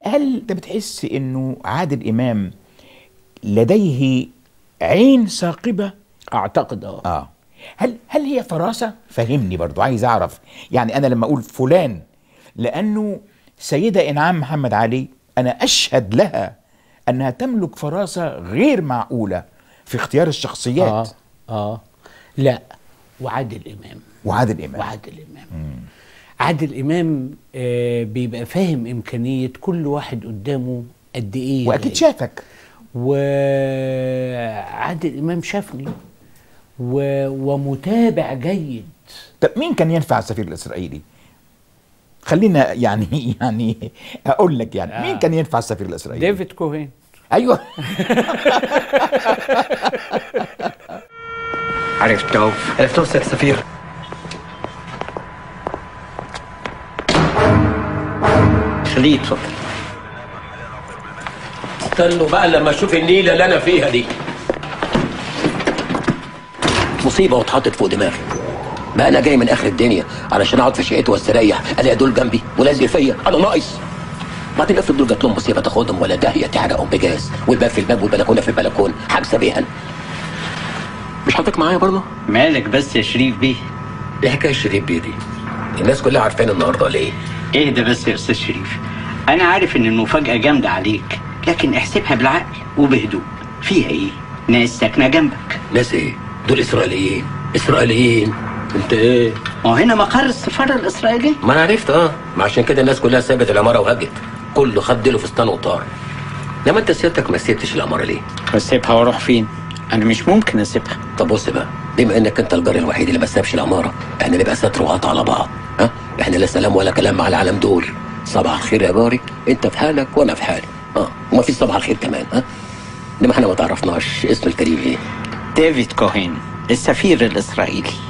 هل انت بتحس انه عادل امام لديه عين ثاقبه اعتقد اه اه هل هل هي فراسه فهمني برضو عايز اعرف يعني انا لما اقول فلان لانه سيده انعام محمد علي انا اشهد لها انها تملك فراسه غير معقوله في اختيار الشخصيات اه اه لا وعادل امام وعادل امام وعادل امام عادل امام آه بيبقى فاهم امكانيه كل واحد قدامه قد ايه واكيد غايب. شافك وعادل امام شافني و... ومتابع جيد طب مين كان ينفع السفير الاسرائيلي خلينا يعني يعني اقول لك يعني مين كان ينفع السفير الاسرائيلي ديفيد كوهين ايوه عرفته عرفتوه سيادة السفير خليه يتفضل استنوا بقى لما اشوف النيله اللي انا فيها دي مصيبه واتحطت فوق دماغي بقى انا جاي من اخر الدنيا علشان اقعد في شقتي واستريح الاقي دول جنبي ولازق فيا انا ناقص بعدين افرض دول جات لهم مصيبه تاخدهم ولا داهيه تحرقهم بجاز والباب في الباب والبلكونه في البلكون حاجزه بيها مش حاطك معايا برضه؟ مالك بس يا شريف بيه ايه حكايه شريف بيه دي؟ الناس كلها عارفين النهارده ليه؟ اهدى بس يا استاذ شريف انا عارف ان المفاجاه جامده عليك لكن احسبها بالعقل وبهدوء فيها ايه ناس ساكنه جنبك ناس ايه؟ دول اسرائيليين اسرائيليين انت ايه؟ ما هو هنا مقر السفاره الاسرائيليه ما انا عرفت اه ما عشان كده الناس كلها سابت العماره وهجت كله خد له فستان وطار انما انت سيادتك ما سيبتش العماره ليه؟ اسيبها واروح فين انا مش ممكن اسيبها طب بص بقى بما انك انت الجار الوحيد اللي ما سابش العماره احنا نبقى ستر وقطع على بعض ها احنا لا سلام ولا كلام مع العالم دول صباح الخير يا جاري انت في حالك وانا في حالي اه وما فيش صباح الخير كمان ها انما احنا ما تعرفناش اسم الكريم ايه ديفيد كوهين السفير الاسرائيلي